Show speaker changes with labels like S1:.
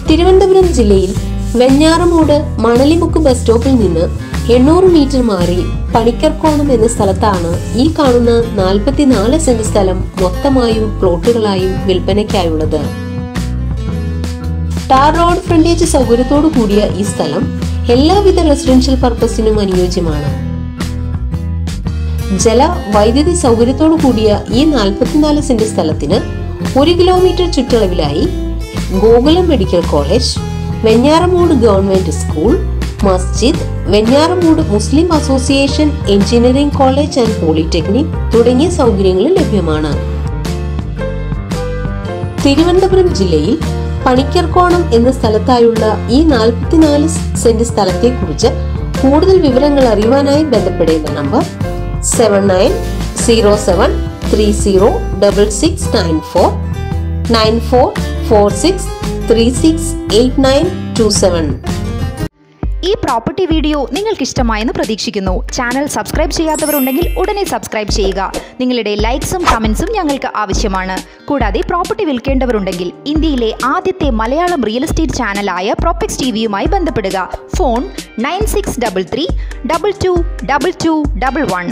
S1: തിരുവനന്തപുരം ജില്ലയിൽ വെഞ്ഞാറമൂട് മണലിമുക്ക് ബസ് സ്റ്റോപ്പിൽ നിന്ന് എണ്ണൂറ് മീറ്റർ മാറി പണിക്കർക്കോണം എന്ന സ്ഥലത്താണ് ഈ കാണുന്ന നാൽപ്പത്തിനാല് സെന്റ് സ്ഥലം മൊത്തമായും പ്ലോട്ടുകളായും വിൽപ്പനയ്ക്കായുള്ളത് ടാർ റോഡ് ഫ്രണ്ടേജ് സൗകര്യത്തോടു കൂടിയ ഈ സ്ഥലം എല്ലാവിധ റെസിഡൻഷ്യൽ പർപ്പസിനും അനുയോജ്യമാണ് ജല വൈദ്യുതി സൗകര്യത്തോടു കൂടിയ ഈ നാൽപ്പത്തിനാല് സെന്റ് സ്ഥലത്തിന് ഒരു കിലോമീറ്റർ ചുറ്റളവിലായി Gokulam medical college Venjaramoodu government school മസ്ജിദ് Venjaramoodu Muslim association engineering college and polytechnic തുടങ്ങിയ സൗകര്യങ്ങൾ ലഭ്യമാണ് തിരുവനന്തപുരം ജില്ലയിൽ പണിക്കർക്കോണം എന്ന സ്ഥലത്തായുള്ള ഈ നാൽപ്പത്തിനാല് സെന്റ് സ്ഥലത്തെക്കുറിച്ച് കൂടുതൽ വിവരങ്ങൾ അറിയുവാനായി ബന്ധപ്പെടേണ്ട number seven nine zero seven three zero double six nine four nine four four six three six eight nine two seven
S2: ഈ പ്രോപ്പർട്ടി വീഡിയോ നിങ്ങൾക്ക് ഇഷ്ടമായെന്ന് പ്രതീക്ഷിക്കുന്നു ചാനൽ സബ്സ്ക്രൈബ് ചെയ്യാത്തവരുണ്ടെങ്കിൽ ഉടനെ സബ്സ്ക്രൈബ് ചെയ്യുക നിങ്ങളുടെ ലൈക്സും കമൻസും ഞങ്ങൾക്ക് ആവശ്യമാണ് കൂടാതെ പ്രോപ്പർട്ടി വിൽക്കേണ്ടവരുണ്ടെങ്കിൽ ഇന്ത്യയിലെ ആദ്യത്തെ മലയാളം റിയൽ എസ്റ്റേറ്റ് ചാനലായ പ്രോപ്പക്സ് ടി വിയുമായി ബന്ധപ്പെടുക phone nine six double three double two double two double one